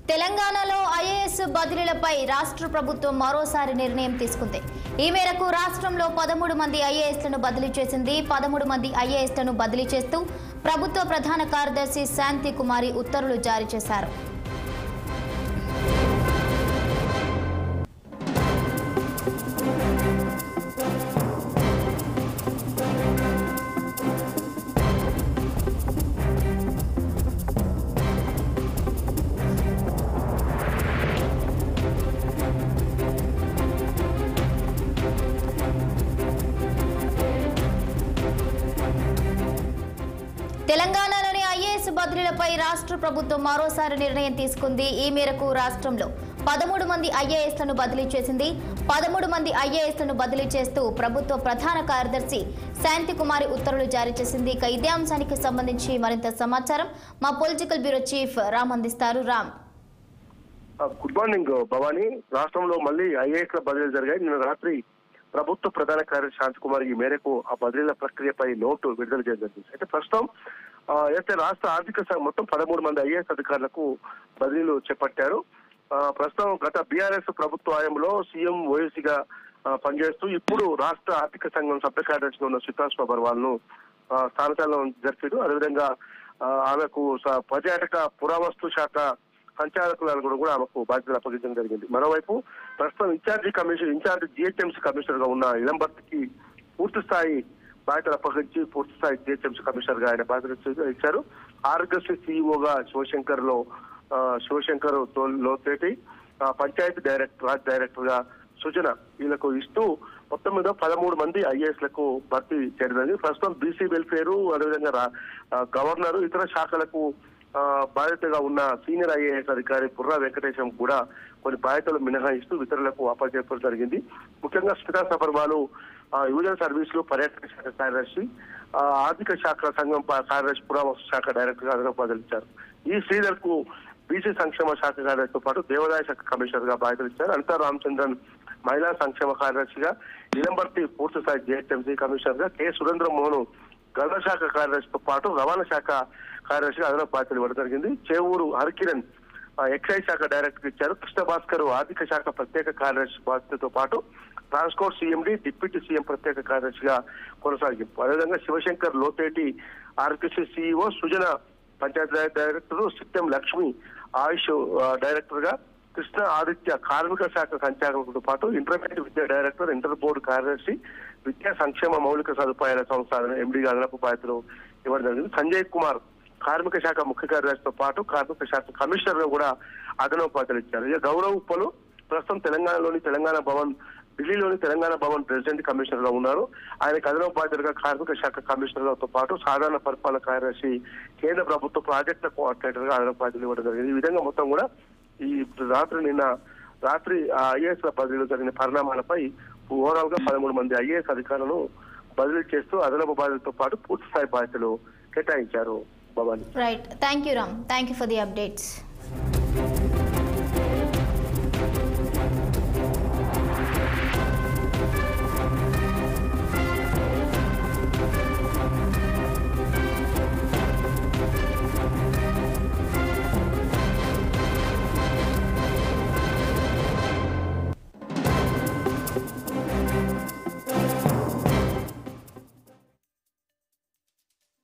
తెలంగాణలో ఐఏఎస్ బదిలీలపై రాష్ట్ర ప్రభుత్వం మరోసారి నిర్ణయం తీసుకుంది ఈ మేరకు రాష్ట్రంలో పదమూడు మంది ఐఏఎస్లను బదిలీ చేసింది పదమూడు మంది ఐఏఎస్లను బదిలీ చేస్తూ ప్రభుత్వ ప్రధాన కార్యదర్శి శాంతి కుమారి ఉత్తర్వులు జారీ చేశారు తెలంగాణలోని ఐఏఎస్ బదిలీలపై రాష్ట్ర ప్రభుత్వం మరోసారి నిర్ణయం తీసుకుంది ఈ మేరకు రాష్ట్రంలో పదమూడు మంది ఐఏఎస్లను బదిలీ చేసింది పదమూడు మంది ఐఏఎస్లను బదిలీ చేస్తూ ప్రభుత్వ ప్రధాన కార్యదర్శి శాంతి కుమారి ఉత్తర్వులు జారీ చేసింది ఇక ఇదే అంశానికి సంబంధించి మరింత సమాచారం మా పొలిటికల్ బ్యూరో చీఫ్ రామ్ అందిస్తారు రామ్ ఆ, గుడ్ మార్నింగ్ భవానీ రాష్ట్రంలో మళ్ళీ ఐఏఎస్ ల బదిలీలు జరిగాయి నిన్న రాత్రి ప్రభుత్వ ప్రధాన కార్యదర్శి శాంతి కుమార్ ఈ మేరకు ఆ బదిలీల ప్రక్రియపై నోటు విడుదల చేయడం జరిగింది అయితే ప్రస్తుతం ఆ, అయితే రాష్ట్ర ఆర్థిక శాఖ మొత్తం పదమూడు మంది ఐఏఎస్ అధికారులకు బదిలీలు చేపట్టారు ఆ, ప్రస్తుతం గత బీఆర్ఎస్ ప్రభుత్వ హయాంలో సీఎం ఓఎస్సీగా పనిచేస్తూ ఇప్పుడు రాష్ట్ర ఆర్థిక సంఘం సభ్య కార్యదర్శిగా ఉన్న సుతాష్ బర్వాల్ ను స్థానచలనం జరిపారు అదేవిధంగా ఆ, ఆమెకు స- పర్యాటక పురావస్తు శాఖ సంచాలకులను కూడా కూడా ఆమెకు బాధ్యతలు అప్పగించడం జరిగింది మరోవైపు ప్రస్తుతం in-charge commission in-charge GHMC commissioner గా ఉన్న ఇలంబర్తికి పూర్తి స్థాయి బాధ్యతలు అప్పగించి పూర్తి స్థాయి జిహెచ్ఎంసీ కమిషనర్ గా ఆయన బాధ్యతలు ఇచ్చారు ఆరోగ్యశ్రీ సీఈఓగా శివశంకర్ లో ఆ, శివశంకర్ తో- లోతేటి ఆ, పంచాయతీ డైరెక్టర్ రాజ్ డైరెక్టర్ గా సూచన వీళ్ళకు ఇస్తూ మొత్తం మీద పదమూడు మంది ఐఏఎస్ లకు భర్తీ చేయడం జరిగింది ప్రస్తుతం బీసీ వెల్ఫేర్ అదేవిధంగా రా- ఆ, గవర్నర్ ఇతర శాఖలకు ఆ, బాధ్యతగా ఉన్న సీనియర్ ఐఏఎస్ అధికారి పుర్రా వెంకటేశం కూడా కొన్ని బాధ్యతలు మినహాయిస్తూ ఇతరులకు అప్పచెప్పడం జరిగింది ముఖ్యంగా స్మితా సబర్వాలు ఆ, యువజన సర్వీసులు పర్యాటక శాఖ కార్యదర్శి ఆ, ఆర్థిక శాఖ సంఘం ప- కార్యదర్శి పురావస్తు శాఖ డైరెక్టర్ గా అదనపు బదిలించారు ఈ శ్రీధర్ కు బీసీ సంక్షేమ శాఖ కార్యదర్శితో పాటు దేవాదాయ శాఖ కమిషనర్ గా బాధ్యతలు ఇచ్చారు అనితా రామచంద్రన్ మహిళా సంక్షేమ కార్యదర్శిగా నిలంబర్తి పూర్తి స్థాయి జిహెచ్ఎంసీ కమిషనర్ గా కె సురేంద్ర మోహన్ గరుడ శాఖ కార్యదర్శితో పాటు రవాణా శాఖ కార్యదర్శిగా అదనపు బాధ్యతలు ఇవ్వడం జరిగింది చేవూరు హరికిరణ్ ఆ, ఎక్సైజ్ శాఖ డైరెక్టర్ ఇచ్చారు కృష్ణ భాస్కర్ ఆర్థిక శాఖ ప్రత్యేక కార్యదర్శి బాధ్యతతో పాటు ట్రాన్స్పోర్ట్ సీఎండి డిప్యూటీ సీఎం ప్రత్యేక కార్యదర్శిగా కొనసాగింపు అదేవిధంగా శివశంకర్ లోతేటి ఆర్కిసి సీఈఓ సుజన పంచాయతీ డైరెక్టర్ సిట్టం లక్ష్మి ఆయుష్ ఆ, డైరెక్టర్ గా కృష్ణ ఆదిత్య కార్మిక శాఖ సంచాలకులతో పాటు ఇంటర్మీడియట్ విద్యా డైరెక్టర్ ఇంటర్ బోర్డు కార్యదర్శి విద్యా సంక్షేమ మౌలిక సదుపాయాల సంస్థ ఎండి అదనపు బాధ్యతలు ఇవ్వడం జరిగింది సంజయ్ కుమార్ కార్మిక శాఖ ముఖ్య కార్యదర్శితో పాటు కార్మిక శాఖ కమిషనర్ గా కూడా అదనపు బాధ్యతలు ఇచ్చారు ఇక గౌరవ్ ఉప్పలు ప్రస్తుతం తెలంగాణలోని తెలంగాణ భవన్ ఢిల్లీలోని తెలంగాణ భవన్ ప్రెసిడెంట్ కమిషనర్ గా ఉన్నారు ఆయనకు అదనపు బాధ్యతగా కార్మిక శాఖ కమిషనర్ తో పాటు సాధారణ పరిపాలన కార్యదర్శి కేంద్ర ప్రభుత్వ ప్రాజెక్టుల కోఆర్డినేటర్ గా అదనపు బాధ్యతలు ఇవ్వడం జరిగింది ఈ విధంగా మొత్తం కూడా ఈ రాత్రి నిన్న రాత్రి ఐఏఎస్ బదిలీలో జరిగిన పరిణామాలపై ఓవరాల్ గా పదమూడు మంది ఐఏఎస్ అధికారులను బదిలీ చేస్తూ అదనపు బాధ్యతలతో పాటు పూర్తి స్థాయి బాధ్యతలు కేటాయించారు Bhavani right thank you Ram thank you for the updates